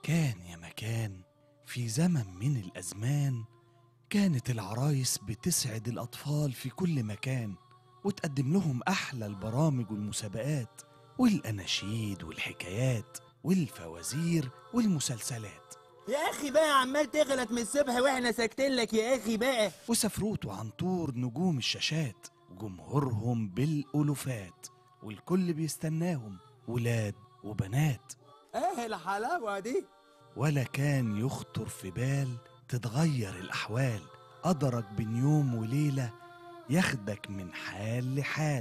كان يا مكان في زمن من الأزمان كانت العرايس بتسعد الأطفال في كل مكان وتقدم لهم أحلى البرامج والمسابقات والأناشيد والحكايات والفوازير والمسلسلات يا اخي بقى عمال تغلط من الصبح واحنا ساكتين لك يا اخي بقى وسفروت وعنطور نجوم الشاشات وجمهورهم بالألوفات والكل بيستناهم ولاد وبنات ايه الحلاوه دي ولا كان يخطر في بال تتغير الأحوال قدرك بين يوم وليلة ياخدك من حال لحال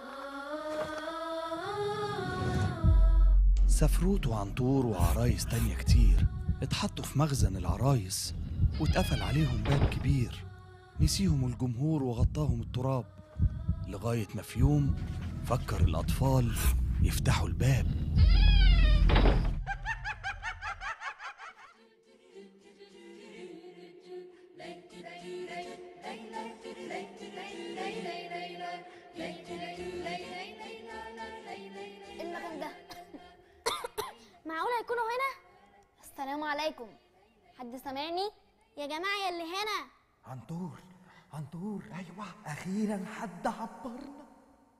سفروت وعنطور وعرايس تانية كتير اتحطوا في مخزن العرايس واتقفل عليهم باب كبير نسيهم الجمهور وغطاهم التراب لغاية ما في يوم فكر الأطفال يفتحوا الباب إيه المكان ده معقول هيكونوا هنا السلام عليكم حد سامعني يا جماعه يا اللي هنا عنطور عنطور ايوه اخيرا حد عبرنا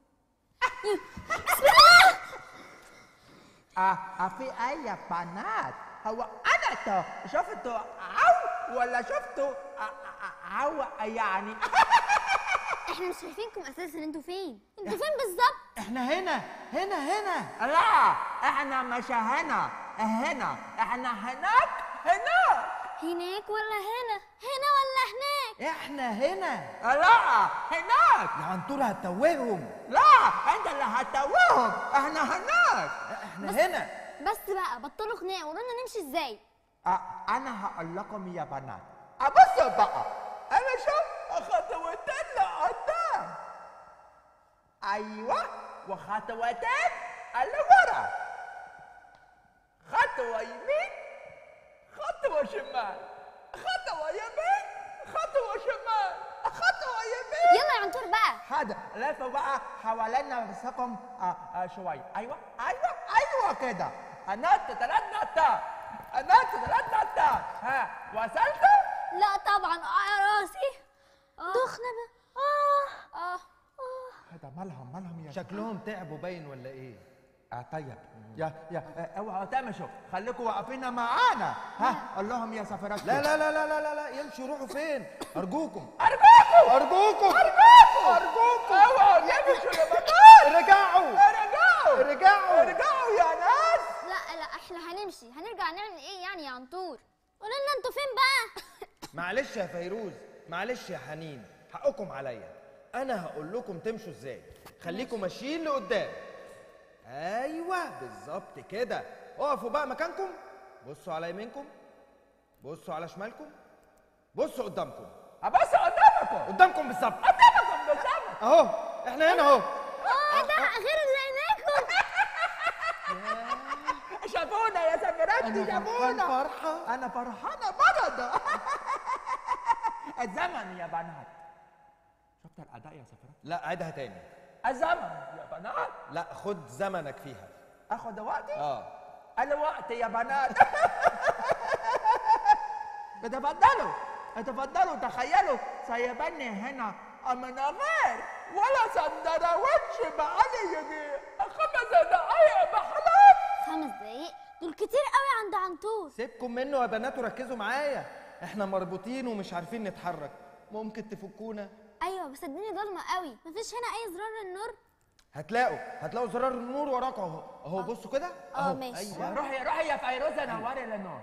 آه في أي بنات هو أنا تو شفته عو ولا شفته ع- ع- عو يعني احنا مش شايفينكم اساسا انتوا فين انتوا فين بالظبط احنا هنا هنا هنا لا احنا مش هنا هنا احنا هناك هناك هناك ولا هنا هنا ولا هناك احنا هنا لا هناك يا عنطور هتوههم لا انت اللي هتوهم احنا هناك احنا هنا بس بقى بطلوا خناق وقولوا لنا نمشي ازاي آه، انا هقول لكم يا بنات ابص بقى انا شوف خطوتين لقدام ايوه وخطوتين لورا خطوه يمين خطوه شمال خطوه يمين خطوه شمال خطوه يمين يلا يا عنتور بقى هذا لف بقى حوالين نفسكم آه آه شوي ايوه ايوه ايوه كده نط ثلاث نطات نط ثلاث نطات ها وصلتوا؟ لا طبعا اه يا راسي دخنه بقى اه اه اه هذا مالهم مالهم يا شكلهم تعبوا باين ولا ايه آه طيب يا يا آه، اوعوا تمشوا خليكم واقفين معانا ها قول لهم يا سفرات لا لا لا لا لا لا, لا. يمشوا يروحوا فين ارجوكم ارجوكم ارجوكم ارجوكم ارجوكم اوعوا تمشوا يا بنات رجعوا ارجعوا رجعوا ارجعوا يا ناس لا لا احنا هنمشي هنرجع نعمل ايه يعني يا عنتور قولوا لنا انتوا فين بقى معلش يا فيروز معلش يا حنين حقكم عليا انا هقول لكم تمشوا ازاي خليكم ماشيين لقدام ايوه بالظبط كده اقفوا بقى مكانكم بصوا على يمينكم بصوا على شمالكم بصوا قدامكم ابص قدامكم قدامكم بالظبط قدامكم بالظبط اهو احنا هنا اهو اه ده اخيرا لقيناكم شافونا يا سفراتي شافونا فرحه انا فرحانه برضه الزمن يا بنات شفت الاداء يا سفرات لا عيدها تاني الزمن يا بنات لا خد زمنك فيها اخد وقتي اه الوقت يا بنات تفضلوا تفضلوا تخيلوا سيبني هنا من غير ولا سندوتش بقالي يجي خمس دقايق بحلم خمس دقايق دول كتير قوي عند عنتور سيبكم منه يا بنات وركزوا معايا احنا مربوطين ومش عارفين نتحرك ممكن تفكونا ايوه بس الدنيا ضلمه قوي مفيش هنا اي زرار للنور هتلاقوا هتلاقوا زرار النور وراكم اهو اهو بصوا كده اه اهو ماشي. ايوه روحي روحي يا فيروزه نوري للنور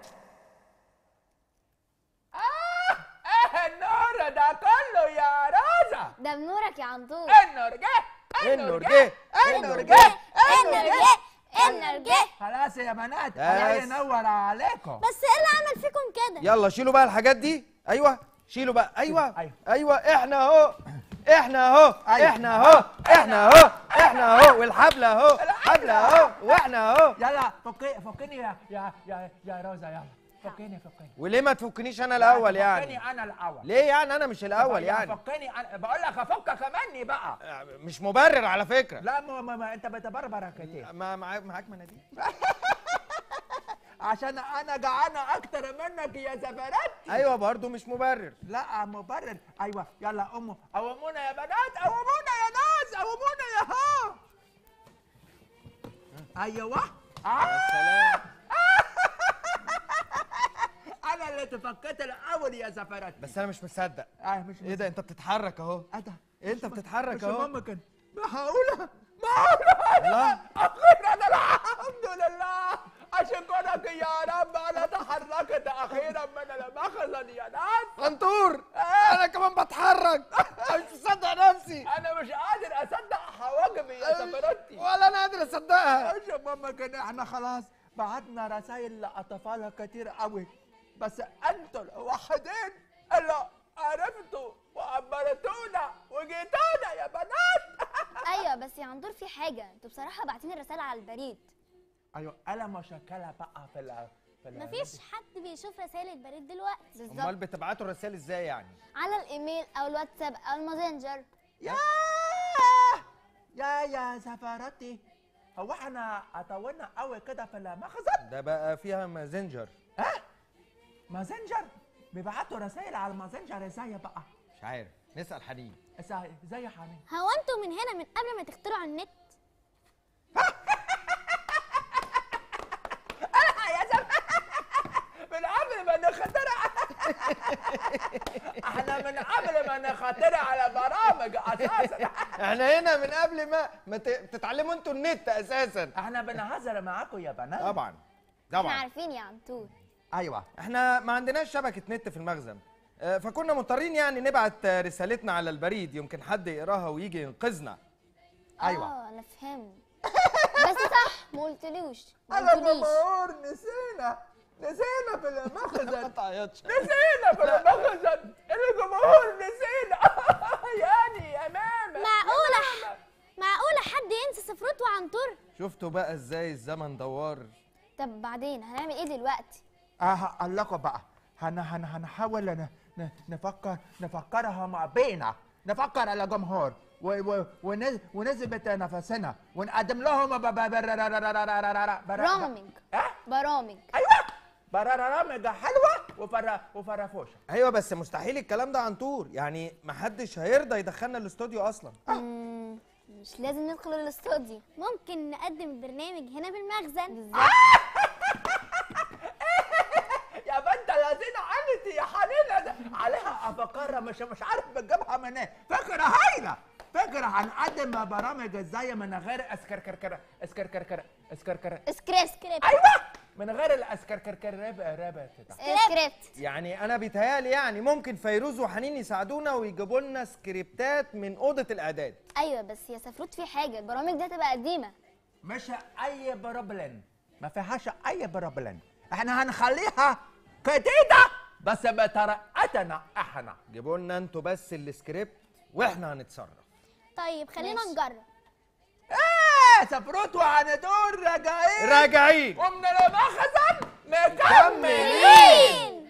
اه اه النور ده كله يا روزة ده بنورك يا عنتور النور جه النور جه النور جه النور جه النور جه خلاص يا بنات بس. الله ينور عليكم بس ايه اللي عمل فيكم كده يلا شيلوا بقى الحاجات دي ايوه شيلوا بقى ايوه أيوة. ايوه احنا اهو احنا اهو أيوة. احنا اهو احنا اهو احنا اهو والحبل اهو حبل اهو واحنا اهو يلا فكي فكني يا يا يا يا روزة يلا فكني فكني وليه ما تفكنيش انا الاول يعني فكني انا الاول ليه يعني انا مش الاول يا يعني فكني انا بقول لك افكك مني بقى مش مبرر على فكره لا ما, ما, ما انت بتبربر كتير ما معاك معاك مناديل عشان انا جعانه اكتر منك يا زفرتي ايوه برضه مش مبرر لا مبرر ايوه يلا قوموا قومونا يا بنات قومونا يا ناس قومونا يا ها ايوه آه يا سلام انا اللي تفكت الاول يا زفرتي بس انا مش مصدق اه مش ايه ده انت بتتحرك اهو ايه ده انت بتتحرك مش اهو ممكن معقوله معقوله الله اخيرا الحمد لله اشكرك يا رب انا تحركت اخيرا من المخزن يا ناس غنطور انا كمان بتحرك انا مش مصدق نفسي انا مش قادر اصدق حواجبي يا زفرتي ولا انا قادر اصدقها مش ممكن احنا خلاص بعتنا رسائل لاطفال كتير قوي بس انتوا الوحيدين اللي عرفتوا وعبرتونا وجيتونا يا بنات ايوه بس يا عندور في حاجه انتوا بصراحه باعتين الرساله على البريد ايوه انا مشكله بقى في ال في ال- مفيش حد بيشوف رسائل البريد دلوقتي امال بالظبط بتبعتوا رسائل ازاي يعني على الايميل او الواتساب او الماسنجر يا يا يا سفرتي هو احنا طولنا قوي كده في المخزن ده بقى فيها مازنجر ها ماسنجر بيبعتوا رسائل على الماسنجر ازاي بقى مش عارف نسال حنين ازاي ازاي يا حنين هو انتوا من هنا من قبل ما تخترعوا النت يا زلمه من قبل ما نخترع احنا من قبل ما نخترع على برامج اساسا احنا هنا من قبل ما ما ت- تتعلموا انتوا النت اساسا احنا بنهزر معاكم يا بنات طبعا احنا طبعا عارفين يا عنتور ايوه احنا ما عندناش شبكه نت في المخزن آه، فكنا مضطرين يعني نبعت آه، رسالتنا على البريد يمكن حد يقراها ويجي ينقذنا أيوة. اه انا فهمت بس صح ما قلتلوش ما انا قلتليش جمهور نسينا نسينا في المخزن تعيطش نسينا في المخزن الجمهور نسينا يعني يا ماما معقولة معقولة حد ينسى سفروت وعنتور شفتوا بقى ازاي الزمن دوار طب بعدين هنعمل ايه دلوقتي اه هقول لكم بقى هن هن هنحاول ن- ن- نفكر نفكرها مع بينا نفكر على جمهور و- و- ونز- ونثبت نفسنا ونقدم لهم ب- ب- برا- برا- برامج اه برامج ايوه برامج حلوه وفر وفرفوشه ايوه بس مستحيل الكلام ده عن طور يعني محدش هيرضى يدخلنا الاستوديو اصلا مم، مش لازم ندخل الاستوديو ممكن نقدم البرنامج هنا في المخزن بالظبط يا بنت الذين عملت يا حنينه ده عليها افكار مش مش عارف بتجيبها منين فكره هايله فكره هنقدم برامج ازاي من غير اسكركركر اسكركركر اسكركر سكريبت سكريبت ايوه من غير الاسكركركر راب راب كده سكريبت يعني انا بيتهيالي يعني ممكن فيروز وحنين يساعدونا ويجيبوا لنا سكريبتات من اوضه الاعداد ايوه بس يا سفروت في حاجه البرامج دي هتبقى قديمه مش اي بروبلم ما فيهاش اي بروبلم احنا هنخليها جديده بس بطريقتنا احنا جيبوا لنا انتوا بس السكريبت واحنا هنتصرف طيب خلينا ماشي. نجرب ايه سفروت وهندور راجعين راجعين ومن المخزن مكملين مين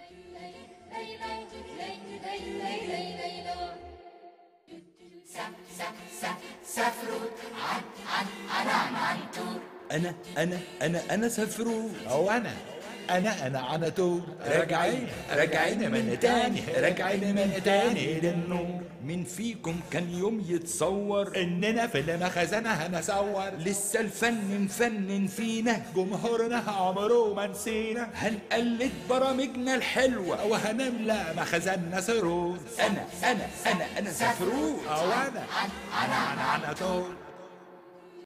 أنا أنا أنا أنا سفرو أو أنا أنا أنا عنتور راجعين راجعين من تاني راجعين من تاني للنور مين فيكم كان يوم يتصور إننا في المخزنة هنصور لسه الفن مفنن فينا جمهورنا عمره ما نسينا هنقلد برامجنا الحلوة وهنملى مخزننا سرور أنا أنا أنا أنا سفرو أو أنا أنا أنا عنتور